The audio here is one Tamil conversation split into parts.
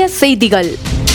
செய்திகள்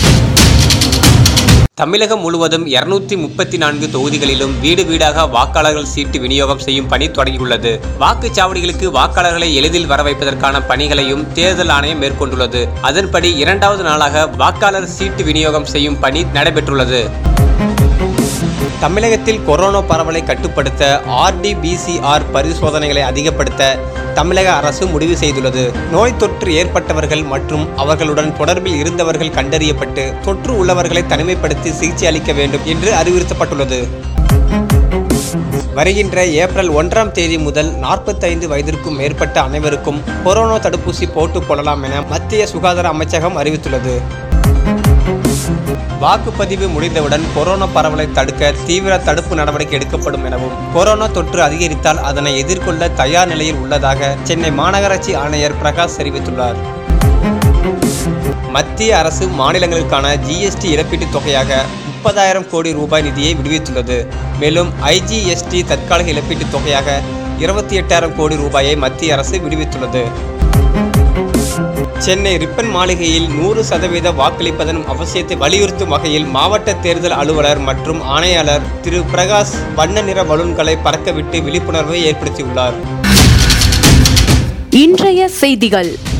தமிழகம் முழுவதும் இருநூத்தி முப்பத்தி நான்கு தொகுதிகளிலும் வீடு வீடாக வாக்காளர்கள் சீட்டு விநியோகம் செய்யும் பணி தொடங்கியுள்ளது வாக்குச்சாவடிகளுக்கு வாக்காளர்களை எளிதில் வர வைப்பதற்கான பணிகளையும் தேர்தல் ஆணையம் மேற்கொண்டுள்ளது அதன்படி இரண்டாவது நாளாக வாக்காளர் சீட்டு விநியோகம் செய்யும் பணி நடைபெற்றுள்ளது தமிழகத்தில் கொரோனா பரவலை கட்டுப்படுத்த ஆர்டிபிசிஆர் பரிசோதனைகளை அதிகப்படுத்த தமிழக அரசு முடிவு செய்துள்ளது நோய் தொற்று ஏற்பட்டவர்கள் மற்றும் அவர்களுடன் தொடர்பில் இருந்தவர்கள் கண்டறியப்பட்டு தொற்று உள்ளவர்களை தனிமைப்படுத்தி சிகிச்சை அளிக்க வேண்டும் என்று அறிவுறுத்தப்பட்டுள்ளது வருகின்ற ஏப்ரல் ஒன்றாம் தேதி முதல் நாற்பத்தைந்து வயதிற்கும் மேற்பட்ட அனைவருக்கும் கொரோனா தடுப்பூசி போட்டுக் கொள்ளலாம் என மத்திய சுகாதார அமைச்சகம் அறிவித்துள்ளது வாக்குப்பதிவு முடிந்தவுடன் கொரோனா பரவலை தடுக்க தீவிர தடுப்பு நடவடிக்கை எடுக்கப்படும் எனவும் கொரோனா தொற்று அதிகரித்தால் அதனை எதிர்கொள்ள தயார் நிலையில் உள்ளதாக சென்னை மாநகராட்சி ஆணையர் பிரகாஷ் தெரிவித்துள்ளார் மத்திய அரசு மாநிலங்களுக்கான ஜிஎஸ்டி இழப்பீட்டுத் தொகையாக முப்பதாயிரம் கோடி ரூபாய் நிதியை விடுவித்துள்ளது மேலும் ஐஜிஎஸ்டி தற்காலிக இழப்பீட்டுத் தொகையாக இருபத்தி எட்டாயிரம் கோடி ரூபாயை மத்திய அரசு விடுவித்துள்ளது சென்னை ரிப்பன் மாளிகையில் நூறு சதவீத வாக்களிப்பதன் அவசியத்தை வலியுறுத்தும் வகையில் மாவட்ட தேர்தல் அலுவலர் மற்றும் ஆணையாளர் திரு பிரகாஷ் வண்ண நிற பலூன்களை பறக்கவிட்டு விழிப்புணர்வை ஏற்படுத்தியுள்ளார் இன்றைய செய்திகள்